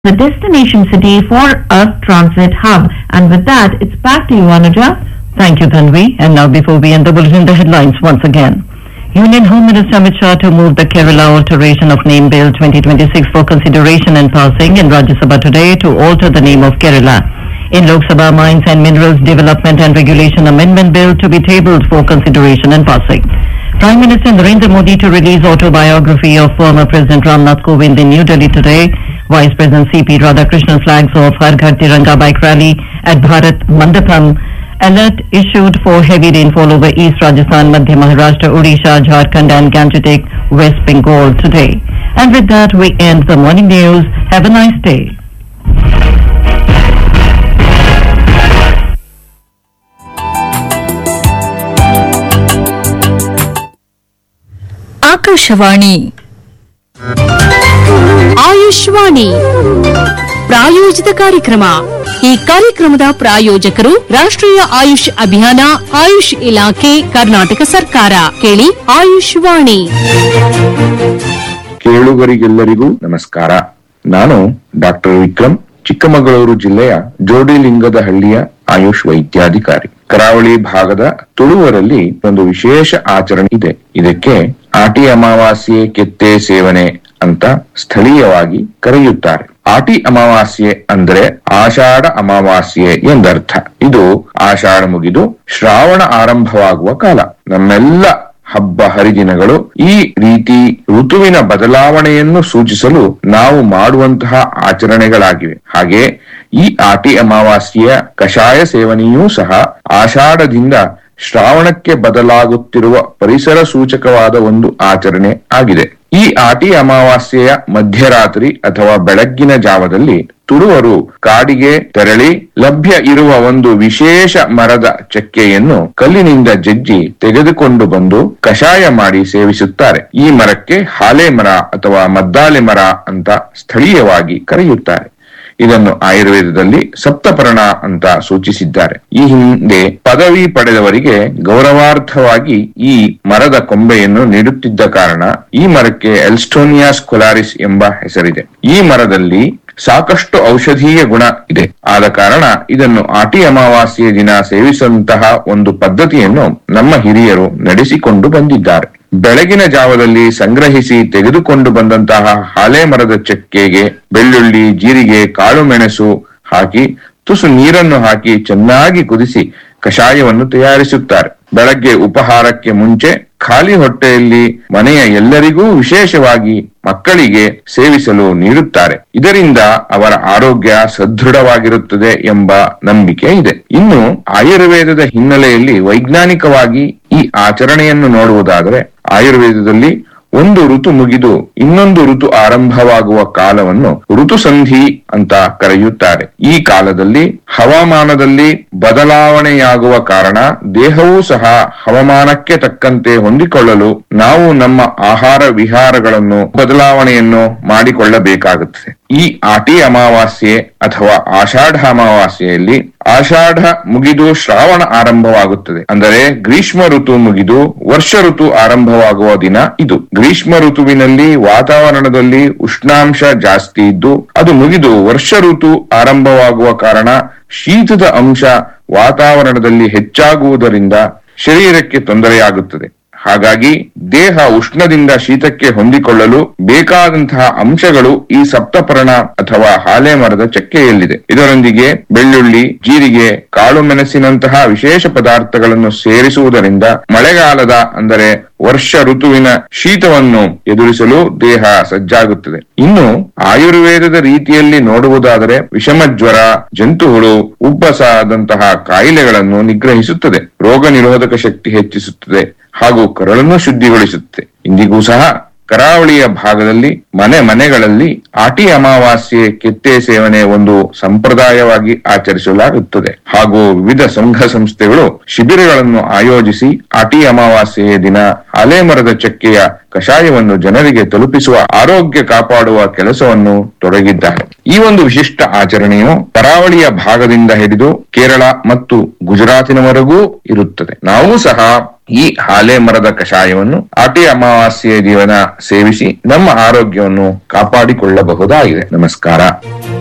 the destination city for a transit hub. And with that, it's back to you, Anuja. Thank you, Tanvi. And now before we end the bulletin, the headlines once again. Union Home Minister Amit Shah to move the Kerala alteration of name bill 2026 for consideration and passing in Rajya Sabha today to alter the name of Kerala. In Lok Sabha, Mines and Minerals Development and Regulation Amendment Bill to be tabled for consideration and passing. Prime Minister Narendra Modi to release autobiography of former President Ramnath Kovind in New Delhi today. Vice President C.P. Radhakrishnan flags off Har Ghar Tiranga bike rally at Bharat Mandapam. Alert issued for heavy rainfall over East Rajasthan, Madhya Maharashtra, Odisha, Jharkhand and Gangetic West Bengal today. And with that, we end the morning news. Have a nice day. Akashvani ಆಯುಷ್ವಾಣಿ ಪ್ರಾಯೋಜಿತ ಕಾರ್ಯಕ್ರಮ ಈ ಕಾರ್ಯಕ್ರಮದ ಪ್ರಾಯೋಜಕರು ರಾಷ್ಟ್ರೀಯ ಆಯುಷ್ ಅಭಿಯಾನ ಆಯುಷ್ ಇಲಾಖೆ ಕರ್ನಾಟಕ ಸರ್ಕಾರ ಕೇಳಿ ಆಯುಷ್ವಾಣಿ ಕೇಳುಗರಿಗೆಲ್ಲರಿಗೂ ನಮಸ್ಕಾರ ನಾನು ಡಾಕ್ಟರ್ ವಿಕ್ರಮ್ ಚಿಕ್ಕಮಗಳೂರು ಜಿಲ್ಲೆಯ ಜೋಡಿಲಿಂಗದಹಳ್ಳಿಯ ಆಯುಷ್ ವೈದ್ಯಾಧಿಕಾರಿ ಕರಾವಳಿ ಭಾಗದ ತುಳುವರಲ್ಲಿ ಒಂದು ವಿಶೇಷ ಆಚರಣೆ ಇದೆ ಇದಕ್ಕೆ ಆಟಿ ಅಮಾವಾಸ್ಯೆ ಕೆತ್ತೆ ಸೇವನೆ ಅಂತ ಸ್ಥಳೀಯವಾಗಿ ಕರೆಯುತ್ತಾರೆ ಆಟಿ ಅಮಾವಾಸ್ಯೆ ಅಂದ್ರೆ ಆಷಾಢ ಅಮಾವಾಸ್ಯೆ ಎಂದರ್ಥ ಇದು ಆಷಾಢ ಮುಗಿದು ಶ್ರಾವಣ ಆರಂಭವಾಗುವ ಕಾಲ ನಮ್ಮೆಲ್ಲ ಹಬ್ಬ ಹರಿದಿನಗಳು ಈ ರೀತಿ ಋತುವಿನ ಬದಲಾವಣೆಯನ್ನು ಸೂಚಿಸಲು ನಾವು ಮಾಡುವಂತಹ ಆಚರಣೆಗಳಾಗಿವೆ ಹಾಗೆ ಈ ಆಟಿ ಅಮಾವಾಸ್ಯೆಯ ಕಷಾಯ ಸೇವನೆಯೂ ಸಹ ಆಷಾಢದಿಂದ ಶ್ರಾವಣಕ್ಕೆ ಬದಲಾಗುತ್ತಿರುವ ಪರಿಸರ ಸೂಚಕವಾದ ಒಂದು ಆಚರಣೆ ಆಗಿದೆ ಈ ಆಟಿ ಅಮಾವಾಸ್ಯೆಯ ಮಧ್ಯರಾತ್ರಿ ಅಥವಾ ಬೆಳಗ್ಗಿನ ಜಾವದಲ್ಲಿ ತುಳುವರು ಕಾಡಿಗೆ ತೆರಳಿ ಲಭ್ಯ ಇರುವ ಒಂದು ವಿಶೇಷ ಮರದ ಚಕ್ಕೆಯನ್ನು ಕಲ್ಲಿನಿಂದ ಜಜ್ಜಿ ತೆಗೆದುಕೊಂಡು ಬಂದು ಕಷಾಯ ಮಾಡಿ ಸೇವಿಸುತ್ತಾರೆ ಈ ಮರಕ್ಕೆ ಹಾಲೆ ಮರ ಅಥವಾ ಮದ್ದಾಲೆ ಮರ ಅಂತ ಸ್ಥಳೀಯವಾಗಿ ಕರೆಯುತ್ತಾರೆ ಇದನ್ನು ಆಯುರ್ವೇದದಲ್ಲಿ ಸಪ್ತಪರ್ಣ ಅಂತ ಸೂಚಿಸಿದ್ದಾರೆ ಈ ಹಿಂದೆ ಪದವಿ ಪಡೆದವರಿಗೆ ಗೌರವಾರ್ಥವಾಗಿ ಈ ಮರದ ಕೊಂಬೆಯನ್ನು ನೀಡುತ್ತಿದ್ದ ಕಾರಣ ಈ ಮರಕ್ಕೆ ಎಲ್ಸ್ಟೋನಿಯಾ ಸ್ಕೊಲಾರಿಸ್ ಎಂಬ ಹೆಸರಿದೆ ಈ ಮರದಲ್ಲಿ ಸಾಕಷ್ಟು ಔಷಧೀಯ ಗುಣ ಇದೆ ಆದ ಕಾರಣ ಇದನ್ನು ಆಟಿ ಅಮಾವಾಸ್ಯೆಯ ದಿನ ಸೇವಿಸುವಂತಹ ಒಂದು ಪದ್ಧತಿಯನ್ನು ನಮ್ಮ ಹಿರಿಯರು ನಡೆಸಿಕೊಂಡು ಬಂದಿದ್ದಾರೆ ಬೆಳಗಿನ ಜಾವದಲ್ಲಿ ಸಂಗ್ರಹಿಸಿ ತೆಗೆದುಕೊಂಡು ಬಂದಂತಹ ಹಾಲೆ ಮರದ ಚಕ್ಕೆಗೆ ಬೆಳ್ಳುಳ್ಳಿ ಜೀರಿಗೆ ಕಾಳು ಮೆಣಸು ಹಾಕಿ ತುಸು ನೀರನ್ನು ಹಾಕಿ ಚೆನ್ನಾಗಿ ಕುದಿಸಿ ಕಷಾಯವನ್ನು ತಯಾರಿಸುತ್ತಾರೆ ಬೆಳಗ್ಗೆ ಉಪಹಾರಕ್ಕೆ ಮುಂಚೆ ಖಾಲಿ ಹೊಟ್ಟೆಯಲ್ಲಿ ಮನೆಯ ಎಲ್ಲರಿಗೂ ವಿಶೇಷವಾಗಿ ಮಕ್ಕಳಿಗೆ ಸೇವಿಸಲು ನೀಡುತ್ತಾರೆ ಇದರಿಂದ ಅವರ ಆರೋಗ್ಯ ಸದೃಢವಾಗಿರುತ್ತದೆ ಎಂಬ ನಂಬಿಕೆ ಇದೆ ಇನ್ನು ಆಯುರ್ವೇದದ ಹಿನ್ನೆಲೆಯಲ್ಲಿ ವೈಜ್ಞಾನಿಕವಾಗಿ ಈ ಆಚರಣೆಯನ್ನು ನೋಡುವುದಾದರೆ ಆಯುರ್ವೇದದಲ್ಲಿ ಒಂದು ಋತು ಮುಗಿದು ಇನ್ನೊಂದು ಋತು ಆರಂಭವಾಗುವ ಕಾಲವನ್ನು ಋತುಸಂಧಿ ಅಂತ ಕರೆಯುತ್ತಾರೆ ಈ ಕಾಲದಲ್ಲಿ ಹವಾಮಾನದಲ್ಲಿ ಬದಲಾವಣೆಯಾಗುವ ಕಾರಣ ದೇಹವೂ ಸಹ ಹವಾಮಾನಕ್ಕೆ ತಕ್ಕಂತೆ ಹೊಂದಿಕೊಳ್ಳಲು ನಾವು ನಮ್ಮ ಆಹಾರ ವಿಹಾರಗಳನ್ನು ಬದಲಾವಣೆಯನ್ನು ಮಾಡಿಕೊಳ್ಳಬೇಕಾಗುತ್ತದೆ ಈ ಆಟಿ ಅಮಾವಾಸ್ಯೆ ಅಥವಾ ಆಷಾಢ ಅಮಾವಾಸ್ಯೆಯಲ್ಲಿ ಆಷಾಢ ಮುಗಿದು ಶ್ರಾವಣ ಆರಂಭವಾಗುತ್ತದೆ ಅಂದರೆ ಗ್ರೀಷ್ಮ ಋತು ಮುಗಿದು ವರ್ಷ ಋತು ಆರಂಭವಾಗುವ ದಿನ ಇದು ಗ್ರೀಷ್ಮ ಋತುವಿನಲ್ಲಿ ವಾತಾವರಣದಲ್ಲಿ ಉಷ್ಣಾಂಶ ಜಾಸ್ತಿ ಇದ್ದು ಅದು ಮುಗಿದು ವರ್ಷ ಋತು ಆರಂಭವಾಗುವ ಕಾರಣ ಶೀತದ ಅಂಶ ವಾತಾವರಣದಲ್ಲಿ ಹೆಚ್ಚಾಗುವುದರಿಂದ ಶರೀರಕ್ಕೆ ತೊಂದರೆಯಾಗುತ್ತದೆ ಹಾಗಾಗಿ ದೇಹ ಉಷ್ಣದಿಂದ ಶೀತಕ್ಕೆ ಹೊಂದಿಕೊಳ್ಳಲು ಬೇಕಾದಂತಹ ಅಂಶಗಳು ಈ ಸಪ್ತಪರ್ಣ ಅಥವಾ ಹಾಲೆ ಮರದ ಚಕ್ಕೆಯಲ್ಲಿದೆ ಇದರೊಂದಿಗೆ ಬೆಳ್ಳುಳ್ಳಿ ಜೀರಿಗೆ ಕಾಳು ಮೆಣಸಿನಂತಹ ವಿಶೇಷ ಪದಾರ್ಥಗಳನ್ನು ಸೇರಿಸುವುದರಿಂದ ಮಳೆಗಾಲದ ಅಂದರೆ ವರ್ಷ ಋತುವಿನ ಶೀತವನ್ನು ಎದುರಿಸಲು ದೇಹ ಸಜ್ಜಾಗುತ್ತದೆ ಇನ್ನು ಆಯುರ್ವೇದದ ರೀತಿಯಲ್ಲಿ ನೋಡುವುದಾದರೆ ವಿಷಮ ಜ್ವರ ಜಂತುಹುಳು ಉಬ್ಬಸದಂತಹ ಕಾಯಿಲೆಗಳನ್ನು ನಿಗ್ರಹಿಸುತ್ತದೆ ರೋಗ ನಿರೋಧಕ ಶಕ್ತಿ ಹೆಚ್ಚಿಸುತ್ತದೆ ಹಾಗೂ ಕರಳನ್ನು ಶುದ್ಧಿಗೊಳಿಸುತ್ತದೆ ಇಂದಿಗೂ ಸಹ ಕರಾವಳಿಯ ಭಾಗದಲ್ಲಿ ಮನೆ ಮನೆಗಳಲ್ಲಿ ಆಟಿ ಅಮಾವಾಸ್ಯೆ ಕೆತ್ತೆ ಸೇವನೆ ಒಂದು ಸಂಪ್ರದಾಯವಾಗಿ ಆಚರಿಸಲಾಗುತ್ತದೆ ಹಾಗೂ ವಿವಿಧ ಸಂಘ ಸಂಸ್ಥೆಗಳು ಶಿಬಿರಗಳನ್ನು ಆಯೋಜಿಸಿ ಆಟಿ ಅಮಾವಾಸ್ಯೆಯ ದಿನ ಆಲೆ ಮರದ ಚಕ್ಕೆಯ ಕಷಾಯವನ್ನು ಜನರಿಗೆ ತಲುಪಿಸುವ ಆರೋಗ್ಯ ಕಾಪಾಡುವ ಕೆಲಸವನ್ನು ತೊಡಗಿದ್ದಾರೆ ಈ ಒಂದು ವಿಶಿಷ್ಟ ಆಚರಣೆಯು ಕರಾವಳಿಯ ಭಾಗದಿಂದ ಹಿಡಿದು ಕೇರಳ ಮತ್ತು ಗುಜರಾತಿನವರೆಗೂ ಇರುತ್ತದೆ ನಾವು ಸಹ ಈ ಹಾಲೆ ಮರದ ಕಷಾಯವನ್ನು ಆಟಿ ಅಮಾವಾಸ್ಯೆಯ ದಿವನ ಸೇವಿಸಿ ನಮ್ಮ ಆರೋಗ್ಯವನ್ನು ಕಾಪಾಡಿಕೊಳ್ಳಬಹುದಾಗಿದೆ ನಮಸ್ಕಾರ